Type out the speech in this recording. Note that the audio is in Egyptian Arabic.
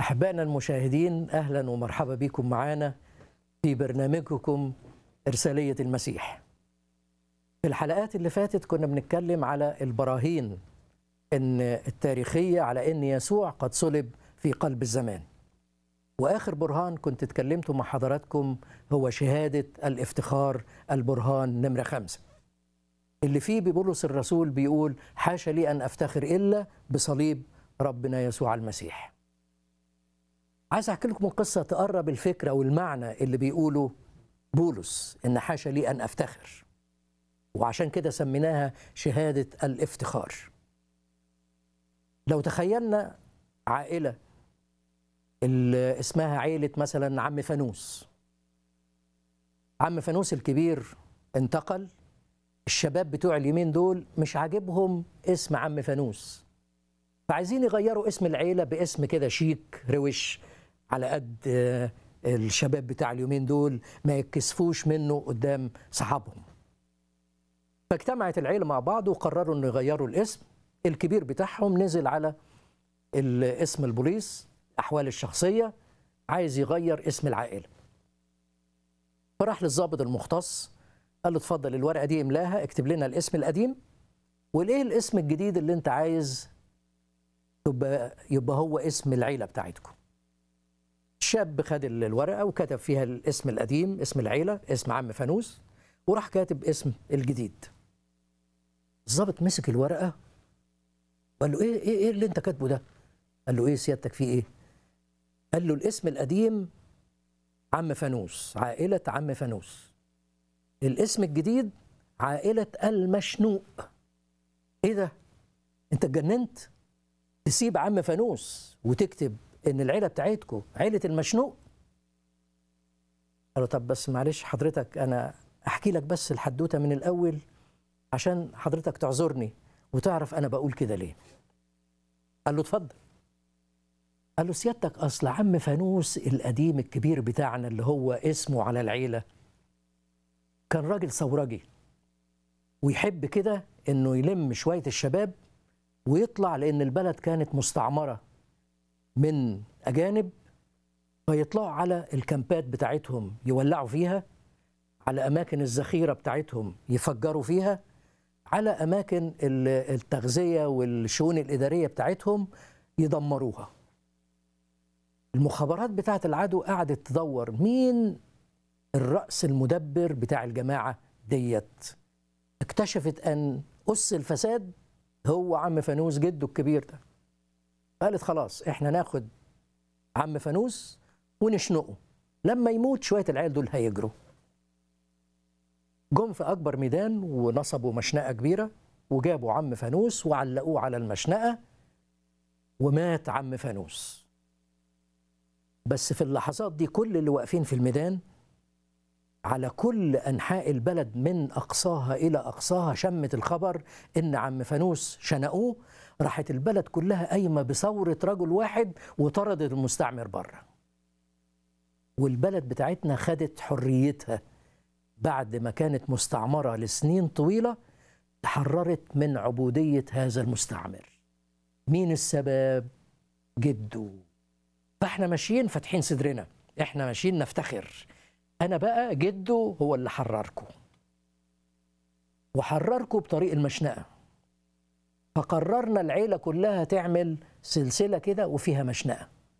أحبائنا المشاهدين أهلا ومرحبا بكم معنا في برنامجكم إرسالية المسيح في الحلقات اللي فاتت كنا بنتكلم على البراهين إن التاريخية على إن يسوع قد صلب في قلب الزمان وآخر برهان كنت اتكلمت مع حضراتكم هو شهادة الافتخار البرهان نمرة خمسة اللي فيه ببولس الرسول بيقول حاشا لي أن أفتخر إلا بصليب ربنا يسوع المسيح عايز احكي لكم قصه تقرب الفكره والمعنى اللي بيقوله بولس ان حاشا لي ان افتخر وعشان كده سميناها شهاده الافتخار لو تخيلنا عائله اللي اسمها عيله مثلا عم فانوس عم فانوس الكبير انتقل الشباب بتوع اليمين دول مش عاجبهم اسم عم فانوس فعايزين يغيروا اسم العيله باسم كده شيك روش على قد الشباب بتاع اليومين دول ما يتكسفوش منه قدام صحابهم فاجتمعت العيلة مع بعض وقرروا انه يغيروا الاسم الكبير بتاعهم نزل على اسم البوليس احوال الشخصية عايز يغير اسم العائلة فراح للضابط المختص قال له اتفضل الورقة دي املاها اكتب لنا الاسم القديم والايه الاسم الجديد اللي انت عايز يبقى يبقى هو اسم العيلة بتاعتكم الشاب خد الورقة وكتب فيها الاسم القديم اسم العيلة اسم عم فانوس وراح كاتب اسم الجديد الظابط مسك الورقة وقال له ايه ايه ايه اللي انت كاتبه ده؟ قال له ايه سيادتك فيه ايه؟ قال له الاسم القديم عم فانوس عائلة عم فانوس الاسم الجديد عائلة المشنوق ايه ده؟ انت اتجننت؟ تسيب عم فانوس وتكتب ان العيله بتاعتكم عيله المشنوق قالوا طب بس معلش حضرتك انا احكي لك بس الحدوته من الاول عشان حضرتك تعذرني وتعرف انا بقول كده ليه قال له اتفضل قال له سيادتك اصل عم فانوس القديم الكبير بتاعنا اللي هو اسمه على العيله كان راجل ثورجي ويحب كده انه يلم شويه الشباب ويطلع لان البلد كانت مستعمره من أجانب فيطلعوا على الكامبات بتاعتهم يولعوا فيها على أماكن الذخيرة بتاعتهم يفجروا فيها على أماكن التغذية والشؤون الإدارية بتاعتهم يدمروها المخابرات بتاعت العدو قعدت تدور مين الرأس المدبر بتاع الجماعة ديت اكتشفت أن أس الفساد هو عم فانوس جده الكبير ده قالت خلاص احنا ناخد عم فانوس ونشنقه لما يموت شويه العيال دول هيجروا جم في اكبر ميدان ونصبوا مشنقه كبيره وجابوا عم فانوس وعلقوه على المشنقه ومات عم فانوس بس في اللحظات دي كل اللي واقفين في الميدان على كل انحاء البلد من اقصاها الى اقصاها شمت الخبر ان عم فانوس شنقوه راحت البلد كلها قايمه بثوره رجل واحد وطردت المستعمر بره والبلد بتاعتنا خدت حريتها بعد ما كانت مستعمره لسنين طويله تحررت من عبوديه هذا المستعمر مين السبب جده فاحنا ماشيين فاتحين صدرنا احنا ماشيين نفتخر انا بقى جده هو اللي حرركم وحرركم بطريق المشنقه فقررنا العيله كلها تعمل سلسله كده وفيها مشنقه